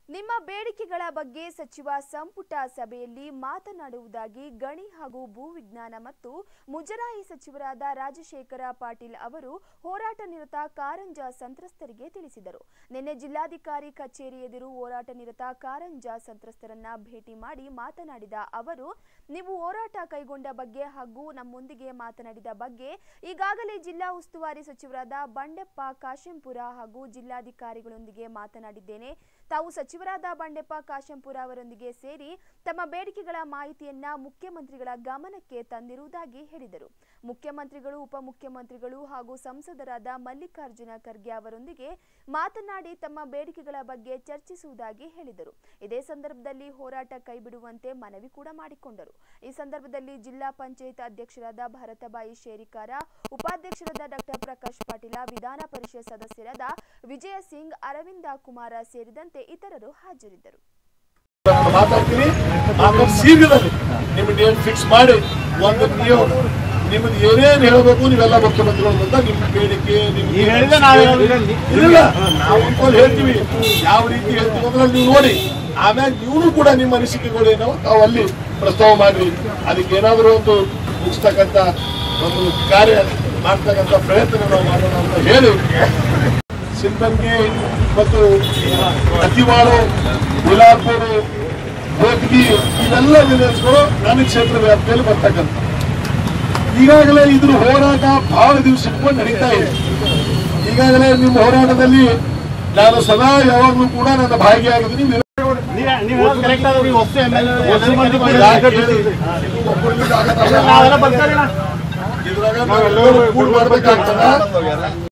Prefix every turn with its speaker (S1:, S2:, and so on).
S1: ನಿಮ್ಮ ಬೇಡಿಕೆಗಳ ಬಗ್ಗೆ ಸಚಿವ ಸಂಪುಟ ಸಭೆಯಲ್ಲಿ ಮಾತನಾಡುವುದಾಗಿ ಗಣಿ ಹಾಗೂ ಭೂವಿಜ್ಞಾನ ಮತ್ತು ಮುಜರಾಯಿ ಸಚಿವರಾದ ರಾಜಶೇಖರ ಪಾಟೀಲ್ ಅವರು ಹೋರಾಟ ನಿರತ ಕಾರಂಜ ಸಂತ್ರಸ್ತರಿಗೆ ತಿಳಿಸಿದರು ನಿನ್ನೆ ಜಿಲ್ಲಾಧಿಕಾರಿ ಕಚೇರಿ ಎದುರು ಹೋರಾಟ ನಿರತ ಕಾರಂಜ ಸಂತ್ರಸ್ತರನ್ನ ಭೇಟಿ ಮಾಡಿ ಮಾತನಾಡಿದ ಅವರು ನೀವು ಹೋರಾಟ ಕೈಗೊಂಡ ಬಗ್ಗೆ ಹಾಗೂ ನಮ್ಮೊಂದಿಗೆ ಮಾತನಾಡಿದ ಬಗ್ಗೆ ಈಗಾಗಲೇ ಜಿಲ್ಲಾ ಉಸ್ತುವಾರಿ ಸಚಿವರಾದ ಬಂಡೆಪ್ಪ ಕಾಶೆಂಪುರ ಹಾಗೂ ಜಿಲ್ಲಾಧಿಕಾರಿಗಳೊಂದಿಗೆ ಮಾತನಾಡಿದ್ದೇನೆ ತಾವು ಸಚಿವರಾದ ಬಂಡೆಪ್ಪ ಕಾಶೆಂಪುರ ಅವರೊಂದಿಗೆ ಸೇರಿ ತಮ್ಮ ಬೇಡಿಕೆಗಳ ಮಾಹಿತಿಯನ್ನ ಮುಖ್ಯಮಂತ್ರಿಗಳ ಗಮನಕ್ಕೆ ತಂದಿರುವುದಾಗಿ ಹೇಳಿದರು ಮುಖ್ಯಮಂತ್ರಿಗಳು ಉಪಮುಖ್ಯಮಂತ್ರಿಗಳು ಹಾಗೂ ಸಂಸದರಾದ ಮಲ್ಲಿಕಾರ್ಜುನ ಖರ್ಗೆ ಅವರೊಂದಿಗೆ ಮಾತನಾಡಿ ತಮ್ಮ ಬೇಡಿಕೆಗಳ ಬಗ್ಗೆ ಚರ್ಚಿಸುವುದಾಗಿ ಹೇಳಿದರು ಇದೇ ಸಂದರ್ಭದಲ್ಲಿ ಹೋರಾಟ ಕೈಬಿಡುವಂತೆ ಮನವಿ ಕೂಡ ಮಾಡಿಕೊಂಡರು ಈ ಸಂದರ್ಭದಲ್ಲಿ ಜಿಲ್ಲಾ ಪಂಚಾಯತ್ ಅಧ್ಯಕ್ಷರಾದ ಭರತಬಾಯಿ ಶೇರಿಕಾರ ಉಪಾಧ್ಯಕ್ಷರಾದ ಡಾಕ್ಟರ್ ಪ್ರಕಾಶ್ ಪಾಟೀಲ ವಿಧಾನ ಪರಿಷತ್ ಸದಸ್ಯರಾದ ವಿಜಯ ಸಿಂಗ್ ಅರವಿಂದ ಕುಮಾರ ಸೇರಿದಂತೆ ಇತರರು ಹಾಜರಿದ್ದರು
S2: ಮಾತಾಡ್ತೀನಿ ಆಮೇಲೆ ಶೀಘ್ರದಲ್ಲಿ ನಿಮ್ಮ ಡೇಟ್ ಫಿಕ್ಸ್ ಮಾಡಿ ಒಂದು ನೀವು ನಿಮ್ದು ಏನೇನು ಹೇಳಬೇಕು ನೀವೆಲ್ಲ ಮುಖ್ಯಮಂತ್ರಿಗಳು ಬಂದ ನಿಮ್ಮ ಬೇಡಿಕೆ ನಿಮ್ಮ
S3: ನೀವ್ ಹೇಳಿದ್ರೆ ನಾವ್ ಹೇಳೋದಿಲ್ಲ.
S2: ಇಲ್ಲ ನಾವು ಅಂದ್ಕೊಂಡು ಹೇಳ್ತೀವಿ ಯಾವ ರೀತಿ ಹೇಳ್ತೀವಿ ಅಂದ್ರೆ ನೀವು ನೋಡಿ ಆಮ್ಯಾಗ ನೀವು ಕೂಡ ನಿಮ್ಮ ಅನಿಸಿಕೆಗಳು ಏನೋ ತಾವು ಅಲ್ಲಿ ಪ್ರಸ್ತಾವ ಮಾಡಿ ಅದಕ್ಕೆ ಏನಾದರೂ ಒಂದು ಮುಗಿಸ್ತಕ್ಕಂಥ ಒಂದು ಕಾರ್ಯ ಮಾಡ್ತಕ್ಕಂಥ ಪ್ರಯತ್ನ ನಾವು ಮಾಡೋಣ ಅಂತ ಹೇಳಿ ಸಿಂಪನ್ಗಿ ಮತ್ತು ಅತಿವಾಳು ಗುಲಾಪುರು ಬೋದ್ಗಿ ಇವೆಲ್ಲ ವಿಲೇಜ್ಗಳು ನನ್ನ ಕ್ಷೇತ್ರ ವ್ಯಾಪ್ತಿಯಲ್ಲಿ ಬರ್ತಕ್ಕಂಥ ಈಗಾಗಲೇ ಇದ್ರ ಹೋರಾಟ ಬಹಳ ದಿವಸ ಇಟ್ಕೊಂಡು ನಡೀತಾ ಇದೆ ಈಗಾಗಲೇ ನಿಮ್ಮ ಹೋರಾಟದಲ್ಲಿ ನಾನು ಸದಾ ಯಾವಾಗಲೂ ಕೂಡ ನನ್ನ ಭಾಗಿಯಾಗಿದ್ದೀನಿ
S3: ನೀವ್ ನೀವ್ ಹೇಳೋದು correct ಆದ್ರೆ ನೀವು ಹೊಸ MLA ಹೊಸ ಮಂದಿ ಕೂಡ
S2: ಯಾಕೆ ಹೇಳಿ? ಇದು ಒಬ್ಬರಿಂದ ಆಗತ್ತಲ್ಲ.
S3: ನಾವೆಲ್ಲ ಬರ್ತಾರೆ
S2: ಇದ್ರಾಗ ನಾವೆಲ್ಲರೂ ಕೂಡ್ ಮಾಡ್ಬೇಕಾಗ್ತದ